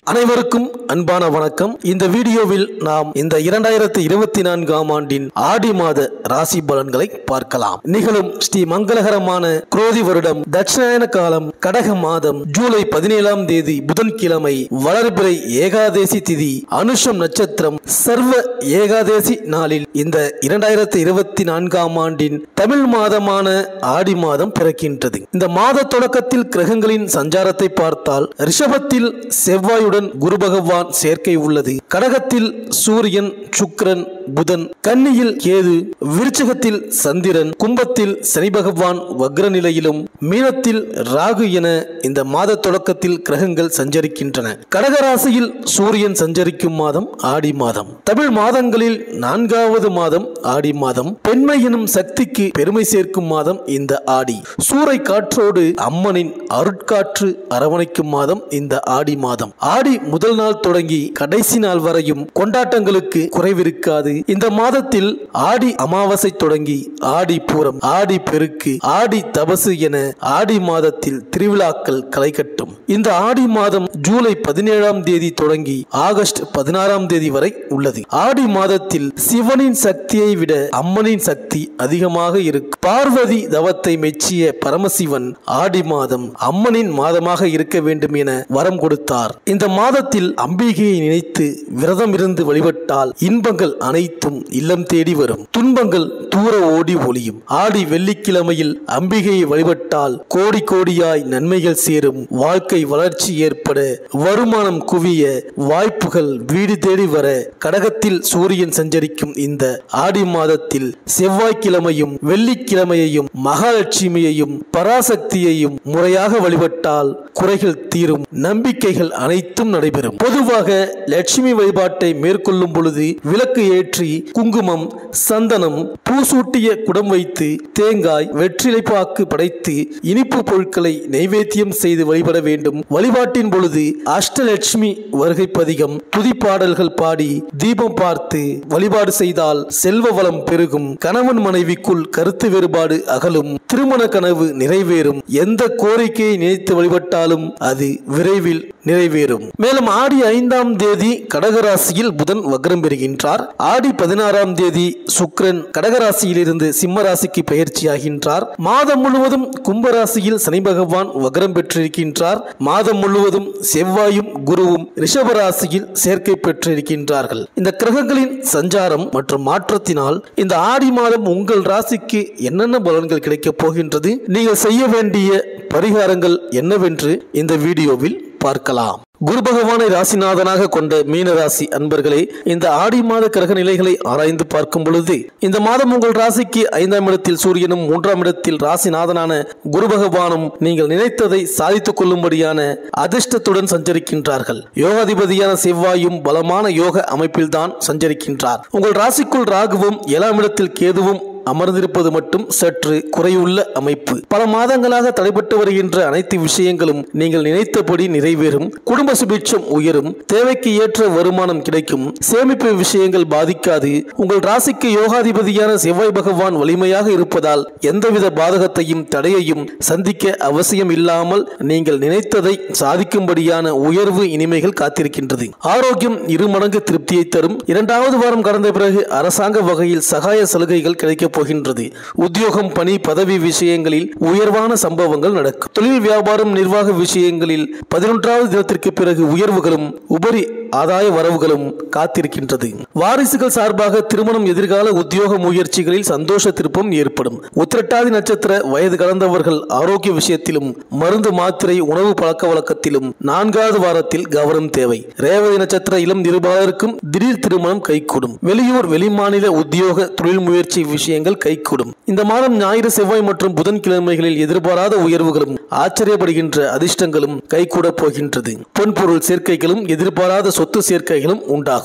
அனைவருக்கும் அன்பான வணக்கம் இந்த வீடியோவில் நாம் இந்த இரண்டாயிரத்தி இருபத்தி நான்காம் ஆண்டின் ஆடி மாத ராசி பலன்களை பார்க்கலாம் நிகழும் ஸ்ரீ மங்களகரமான குரோதி வருடம் தட்சிணாயன காலம் கடக மாதம் ஜூலை பதினேழாம் தேதி புதன்கிழமை வளர்பிறை ஏகாதேசி திதி அனுஷம் நட்சத்திரம் சர்வ ஏகாதேசி நாளில் இந்த இரண்டாயிரத்தி இருபத்தி நான்காம் ஆண்டின் தமிழ் மாதமான ஆடி மாதம் பிறக்கின்றது இந்த மாத தொடக்கத்தில் கிரகங்களின் சஞ்சாரத்தை பார்த்தால் ரிஷபத்தில் செவ்வாயுடன் குரு பகவான் சேர்க்கை உள்ளது கடகத்தில் சூரியன் சுக்கிரன் புதன் கன்னியில் கேது விருச்சகத்தில் சந்திரன் கும்பத்தில் சனி பகவான் வக்ர நிலையிலும் மீனத்தில் ராகு என இந்த மாத தொடக்கத்தில் கிரகங்கள் சஞ்சரிக்கின்றன கடகராசியில் சூரியன் சஞ்சரிக்கும் மாதம் ஆடி மாதம் தமிழ் மாதங்களில் நான்காவது மாதம் ஆடி மாதம் பெண்மை எனும் சக்திக்கு பெருமை சேர்க்கும் மாதம் இந்த ஆடி சூறை காற்றோடு அம்மனின் அருட்காற்று அரவணைக்கும் மாதம் இந்த ஆடி மாதம் ஆடி முதல் நாள் தொடங்கி கடைசி நாள் வரையும் கொண்டாட்டங்களுக்கு குறைவிருக்காது இந்த மாதத்தில் ஆடி அமாவாசை தொடங்கி ஆடி பூரம் ஆடி பெருக்கு ஆடி தபசு என ஆடி மாதத்தில் திருவிழாக்கள் களை கட்டும் இந்த ஆடி மாதம் ஜூலை பதினேழாம் தேதி தொடங்கி ஆகஸ்ட் பதினாறாம் தேதி வரை உள்ளது ஆடி மாதத்தில் சிவனின் சக்தியை விட அம்மனின் சக்தி அதிகமாக இருக்கும் பார்வதி தவத்தை மெச்சிய பரமசிவன் ஆடி மாதம் அம்மனின் மாதமாக இருக்க வேண்டும் என வரம் கொடுத்தார் இந்த மாதத்தில் அம்பிகையை நினைத்து விரதம் இருந்து வழிபட்டால் இன்பங்கள் அனைத்தும் இல்லம் தேடி வரும் துன்பங்கள் தூர ஓடி ஒளியும் ஆடி வெள்ளிக்கிழமையில் அம்பிகையை வழிபட்டால் கோடி கோடியாய் நன்மைகள் சேரும் வாழ்க்கை வளர்ச்சி ஏற்பட வருமானம் குவிய வாய்ப்புகள் வீடு தேடி வர கடகத்தில் சூரியன் சஞ்சரிக்கும் இந்த ஆடி மாதத்தில் செவ்வாய்க்கிழமையும் வெள்ளிக்கிழமையையும் மகாலட்சுமியையும் பராசக்தியையும் முறையாக வழிபட்டால் குறைகள் தீரும் நம்பிக்கைகள் அனைத்தும் நடைபெறும் பொதுவாக லட்சுமி வழிபாட்டை மேற்கொள்ளும் பொழுது விளக்கு ஏற்றி குங்குமம் சந்தனம் பூசூட்டிய குடம் வைத்து தேங்காய் வெற்றிலைப்பாக்கு படைத்து இனிப்பு பொருட்களை நைவேத்தியம் செய்து வழிபட வேண்டும் வழிபாட்டின் பொழுது அஷ்டலட்சுமி வருகை பதிகம் துதிப்பாடல்கள் பாடி தீபம் பார்த்து வழிபாடு செய்தால் செல்வ வளம் பெருகும் கணவன் மனைவிக்குள் கருத்து வேறுபாடு அகலும் திருமண கனவு நிறைவேறும் எந்த கோரிக்கையை நினைத்து வழிபட்டாலும் அது விரைவில் நிறைவேறும் மேலும் ஆடி ஐந்தாம் தேதி கடகராசியில் புதன் வக்ரம் பெறுகின்றார் ஆடி பதினாறாம் தேதி சுக்கிரன் கடகராசியிலிருந்து சிம்ம ராசிக்கு பயிற்சியாகின்றார் மாதம் முழுவதும் கும்பராசியில் சனி பகவான் வக்ரம் பெற்றிருக்கின்றார் மாதம் முழுவதும் செவ்வாயும் குருவும் ரிஷபராசியில் சேர்க்கை பெற்றிருக்கின்றார்கள் இந்த கிரகங்களின் சஞ்சாரம் மற்றும் மாற்றத்தினால் இந்த ஆடி மாதம் உங்கள் ராசிக்கு என்னென்ன பலன்கள் கிடைக்கப் போகின்றது நீங்கள் செய்ய வேண்டிய பரிகாரங்கள் என்னவென்று இந்த வீடியோவில் பார்க்கலாம் குரு பகவானை ராசிநாதனாக கொண்ட மீன ராசி அன்பர்களே இந்த ஆடி மாத கிரக நிலைகளை ஆராய்ந்து பார்க்கும் பொழுது இந்த மாதம் உங்கள் ராசிக்கு ஐந்தாம் இடத்தில் சூரியனும் மூன்றாம் இடத்தில் ராசிநாதனான குரு பகவானும் நீங்கள் நினைத்ததை சாதித்துக் கொள்ளும்படியான அதிர்ஷ்டத்துடன் சஞ்சரிக்கின்றார்கள் யோகாதிபதியான செவ்வாயும் பலமான யோக அமைப்பில்தான் சஞ்சரிக்கின்றார் உங்கள் ராசிக்குள் ராகுவும் ஏழாம் இடத்தில் கேதுவும் அமர்ந்திருப்பது மட்டும் சற்று குறையுள்ள அமைப்பு பல மாதங்களாக தடைபட்டு வருகின்ற அனைத்து விஷயங்களும் நீங்கள் நினைத்தபடி நிறைவேறும் குடும்ப சுபிட்சம் உயரும் தேவைக்கு ஏற்ற வருமானம் கிடைக்கும் சேமிப்பு விஷயங்கள் பாதிக்காது உங்கள் ராசிக்கு யோகாதிபதியான செவ்வாய் பகவான் வலிமையாக இருப்பதால் எந்தவித பாதகத்தையும் தடையையும் சந்திக்க அவசியம் இல்லாமல் நீங்கள் நினைத்ததை சாதிக்கும்படியான உயர்வு இனிமைகள் காத்திருக்கின்றது ஆரோக்கியம் இருமடங்கு திருப்தியை தரும் இரண்டாவது வாரம் கடந்த பிறகு அரசாங்க வகையில் சகாய சலுகைகள் கிடைக்கப் போகின்றது உத்தியோகம் பணி பதவி விஷயங்களில் உயர்வான சம்பவங்கள் நடக்கும் தொழில் வியாபாரம் நிர்வாக விஷயங்களில் பதினொன்றாவது தினத்திற்கு பிறகு உயர்வுகளும் உபரி ஆதாய வரவுகளும் காத்திருக்கின்றது வாரிசுகள் சார்பாக திருமணம் எதிர்கால உத்தியோக முயற்சிகளில் சந்தோஷ திருப்பம் ஏற்படும் உத்திரட்டாதி நட்சத்திர வயது கடந்தவர்கள் ஆரோக்கிய விஷயத்திலும் மருந்து மாத்திரை உணவு பழக்க வழக்கத்திலும் நான்காவது வாரத்தில் கவனம் தேவை ரேவதி நட்சத்திர இளம் நிருபாளருக்கும் திடீர் திருமணம் கைகூடும் வெளியூர் வெளிமாநில உத்தியோக தொழில் முயற்சி விஷயங்கள் கைகூடும் இந்த மாதம் ஞாயிறு செவ்வாய் மற்றும் புதன்கிழமைகளில் எதிர்பாராத உயர்வுகளும் ஆச்சரியப்படுகின்ற அதிர்ஷ்டங்களும் கைகூடப் போகின்றது பொன்பொருள் சேர்க்கைகளும் எதிர்பாராத சொத்து சேர்க்கைகளும் உண்டாகும்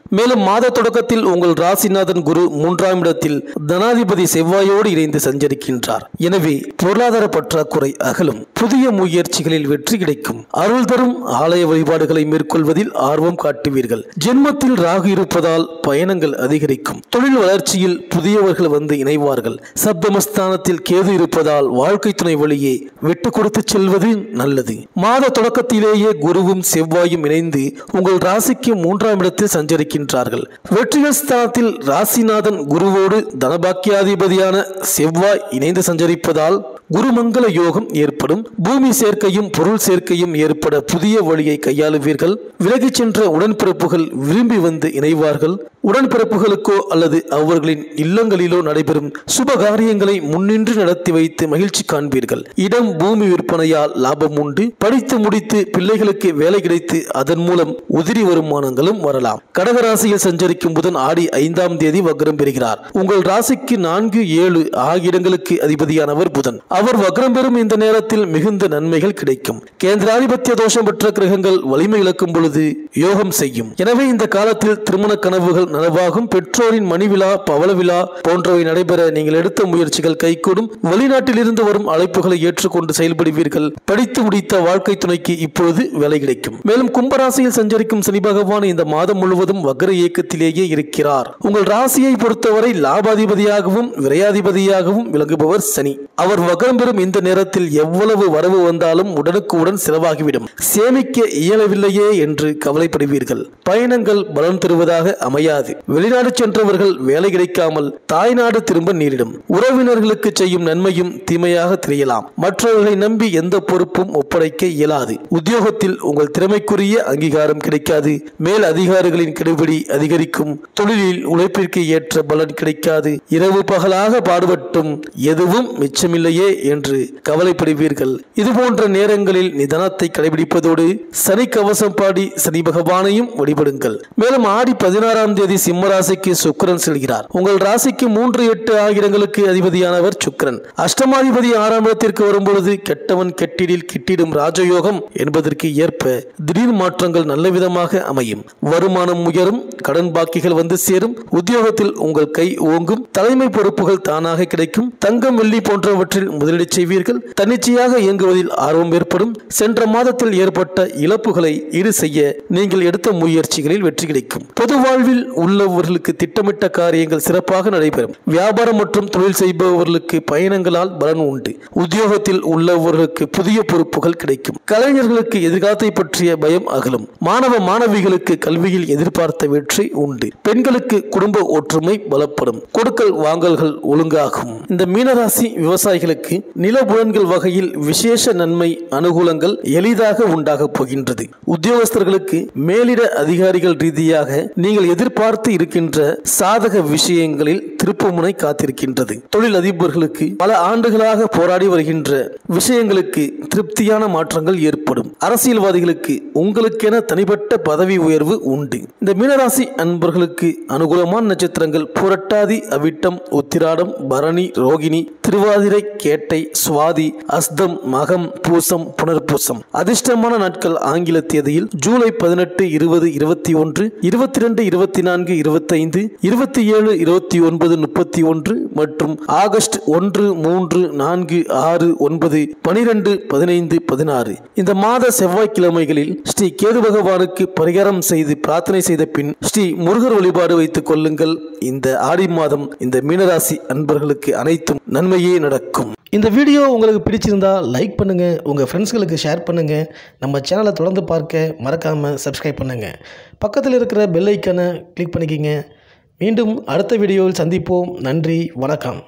மேலும் மாத தொடக்கத்தில் உங்கள் ராசிநாதன் குரு மூன்றாம் இடத்தில் தனாதிபதி செவ்வாயோடு இணைந்து சஞ்சரிக்கின்றார் எனவே பொருளாதார பற்றாக்குறை அகலும் புதிய முயற்சிகளில் வெற்றி கிடைக்கும் அருள் தரும் ஆலய வழிபாடுகளை மேற்கொள்வதில் ஆர்வம் காட்டுவீர்கள் ஜென்மத்தில் ராகு இருப்பதால் பயணங்கள் அதிகரிக்கும் தொழில் வளர்ச்சியில் புதியவர்கள் வந்து இணைவார்கள் சப்தமஸ்தானத்தில் கேது இருப்பதால் வாழ்க்கை துணை வழியே விட்டு கொடுத்து செல்வது நல்லது மாத தொடக்கத்திலேயே குருவும் செவ்வாயும் இணைந்து உங்கள் ராசிக்கு மூன்றாம் இடத்தில் சஞ்சரிக்கின்றார்கள் வெற்றிகள் ஸ்தானத்தில் ராசிநாதன் குருவோடு தனபாக்கியாதிபதியான செவ்வாய் இணைந்து சஞ்சரிப்பதால் குருமங்கல யோகம் ஏற்படும் பூமி சேர்க்கையும் பொருள் சேர்க்கையும் ஏற்பட புதிய வழியை கையாளுவீர்கள் விலகிச் சென்ற உடன்பிறப்புகள் விரும்பி வந்து இணைவார்கள் உடன்பிறப்புகளுக்கோ அல்லது அவர்களின் இல்லங்களிலோ நடைபெறும் சுப காரியங்களை முன்னின்று நடத்தி வைத்து மகிழ்ச்சி காண்பீர்கள் இடம் பூமி விற்பனையால் லாபம் உண்டு படித்து முடித்து பிள்ளைகளுக்கு வேலை கிடைத்து அதன் மூலம் உதிரி வருமானங்களும் வரலாம் கடகராசியில் சஞ்சரிக்கும் புதன் ஆடி ஐந்தாம் தேதி வக்ரம் பெறுகிறார் உங்கள் ராசிக்கு நான்கு ஏழு ஆகிய இடங்களுக்கு அதிபதியானவர் புதன் அவர் வக்ரம் பெறும் இந்த நேரத்தில் மிகுந்த நன்மைகள் கிடைக்கும் கேந்திராதிபத்திய தோஷம் பெற்ற கிரகங்கள் வலிமை இழக்கும் பொழுது யோகம் செய்யும் எனவே இந்த காலத்தில் திருமண கனவுகள் நனவாகும் பெற்றோரின் மணி விழா பவள விழா போன்றவை நடைபெற நீங்கள் எடுத்த முயற்சிகள் கைகூடும் வெளிநாட்டில் இருந்து வரும் அழைப்புகளை ஏற்றுக்கொண்டு செயல்படுவீர்கள் படித்து முடித்த வாழ்க்கை துணைக்கு இப்பொழுது வேலை கிடைக்கும் மேலும் கும்பராசியில் சஞ்சரிக்கும் சனி பகவான் இந்த மாதம் முழுவதும் வக்ர இயக்கத்திலேயே இருக்கிறார் உங்கள் ராசியை பொறுத்தவரை லாபாதிபதியாகவும் விரையாதிபதியாகவும் விளங்குபவர் சனி அவர் வக்ரம் பெறும் இந்த நேரத்தில் எவ்வளவு வரவு வந்தாலும் உடனுக்கு உடன் செலவாகிவிடும் சேமிக்க இயலவில்லையே என்று கவலைப்படுவீர்கள் பயணங்கள் பலன் தருவதாக அமையாது வெளிநாடு சென்றவர்கள் வேலை கிடைக்காமல் தாய்நாடு திரும்ப நேரிடும் உறவினர்களுக்கு செய்யும் நன்மையும் தீமையாக தெரியலாம் மற்றவர்களை நம்பி எந்த பொறுப்பும் ஒப்படைக்க இயலாது உத்தியோகத்தில் உங்கள் திறமைக்குரிய அங்கீகாரம் கிடைக்காது மேல் அதிகாரிகளின் கெடுபிடி அதிகரிக்கும் தொழிலில் உழைப்பிற்கு ஏற்ற பலன் கிடைக்காது இரவு பகலாக பாடுபட்டும் எதுவும் மிச்சமில்லையே என்று கவலைப்படுவீர்கள் இதுபோன்ற நேரங்களில் நிதானத்தை கடைபிடிப்பதோடு சனி கவசம் பாடி சனி பகவானையும் வழிபடுங்கள் மேலும் ஆடி பதினாறாம் தேதி சிம்ம ராசிக்கு சுக்கிரன் செல்கிறார் உங்கள் ராசிக்கு மூன்று எட்டு ஆகிரங்களுக்கு அதிபதியானவர் சுக்கிரன் அஷ்டமாதிபதி ஆறாம் இடத்திற்கு வரும்பொழுது கெட்டவன் கெட்டிடில் கிட்டிடும் ராஜயோகம் என்பதற்கு ஏற்ப திடீர் மாற்றங்கள் நல்ல விதமாக அமையும் வருமானம் உயரும் கடன் பாக்கிகள் வந்து சேரும் உத்தியோகத்தில் உங்கள் கை ஓங்கும் தலைமை பொறுப்புகள் தானாக கிடைக்கும் தங்கம் வெள்ளி போன்றவற்றில் முதலீடு செய்வீர்கள் தன்னிச்சையாக இயங்குவதில் ஆர்வம் ஏற்படும் சென்ற மாதத்தில் ஏற்பட்ட இழப்புகளை ஈடு செய்ய நீங்கள் எடுத்த முயற்சிகளில் வெற்றி கிடைக்கும் பொது வாழ்வில் உள்ளவர்களுக்கு திட்டமிட்ட காரியங்கள் சிறப்பாக நடைபெறும் வியாபாரம் மற்றும் தொழில் செய்பவர்களுக்கு பயணங்களால் பலன் உண்டு உத்தியோகத்தில் உள்ளவர்களுக்கு புதிய பொறுப்புகள் கிடைக்கும் கலைஞர்களுக்கு எதிர்காலத்தை பற்றிய பயம் அகலும் மாணவ மாணவிகளுக்கு கல்வியில் எதிர்பார்த்த வெற்றி உண்டு பெண்களுக்கு குடும்ப ஒற்றுமை பலப்படும் கொடுக்கல் வாங்கல்கள் ஒழுங்காகும் இந்த மீனராசி விவசாயிகளுக்கு நிலபுலன்கள் வகையில் விசேஷ நன்மை அனுகூலங்கள் எளிதாக உண்டாகப் போகின்றது உத்தியோகஸ்தர்களுக்கு மேலிட அதிகாரிகள் ரீதியாக நீங்கள் எதிர்பார்த்து இருக்கின்ற சாதக விஷயங்களில் திருப்புமுனை காத்திருக்கின்றது தொழில் அதிபர்களுக்கு பல ஆண்டுகளாக போராடி வருகின்ற விஷயங்களுக்கு திருப்தியான மாற்றங்கள் ஏற்படும் அரசியல்வாதிகளுக்கு உங்களுக்கென தனிப்பட்ட பதவி உயர்வு உண்டு இந்த மீனராசி அன்பர்களுக்கு அனுகூலமான நட்சத்திரங்கள் புரட்டாதி அவிட்டம் உத்திராடம் பரணி ரோகிணி திருவாதிரை கேட்டை சுவாதி அஸ்தம் மகம் பூசம் புனர்பூசம் அதிர்ஷ்டமான நாட்கள் ஆங்கில தேதியில் ஜூலை பதினெட்டு இருபது இருபத்தி ஒன்று இருபத்தி ரெண்டு இருபத்தி நான்கு இருபத்தைந்து இருபத்தி ஏழு இருபத்தி ஒன்பது முப்பத்தி ஒன்று மற்றும் ஆகஸ்ட் ஒன்று மூன்று நான்கு ஆறு ஒன்பது பனிரெண்டு பதினைந்து பதினாறு இந்த மாத செவ்வாய்க்கிழமைகளில் ஸ்ரீ கேது பகவானுக்கு பரிகாரம் செய்து பிரார்த்தனை செய்த பின் ஸ்ரீ முருகர் வழிபாடு வைத்துக் கொள்ளுங்கள் இந்த ஆடி மாதம் இந்த மீனராசி அன்பர்களுக்கு அனைத்தும் நன்மையே நடக்கும் இந்த வீடியோ உங்களுக்கு பிடிச்சிருந்தா லைக் பண்ணுங்க உங்க ஃப்ரெண்ட்ஸ்களுக்கு ஷேர் பண்ணுங்க நம்ம சேனலை தொடர்ந்து பார்க்க மறக்காம சப்ஸ்கிரைப் பண்ணுங்க பக்கத்தில் இருக்கிற பெல் ஐக்கானை கிளிக் பண்ணிக்கிங்க மீண்டும் அடுத்த வீடியோவில் சந்திப்போம் நன்றி வணக்கம்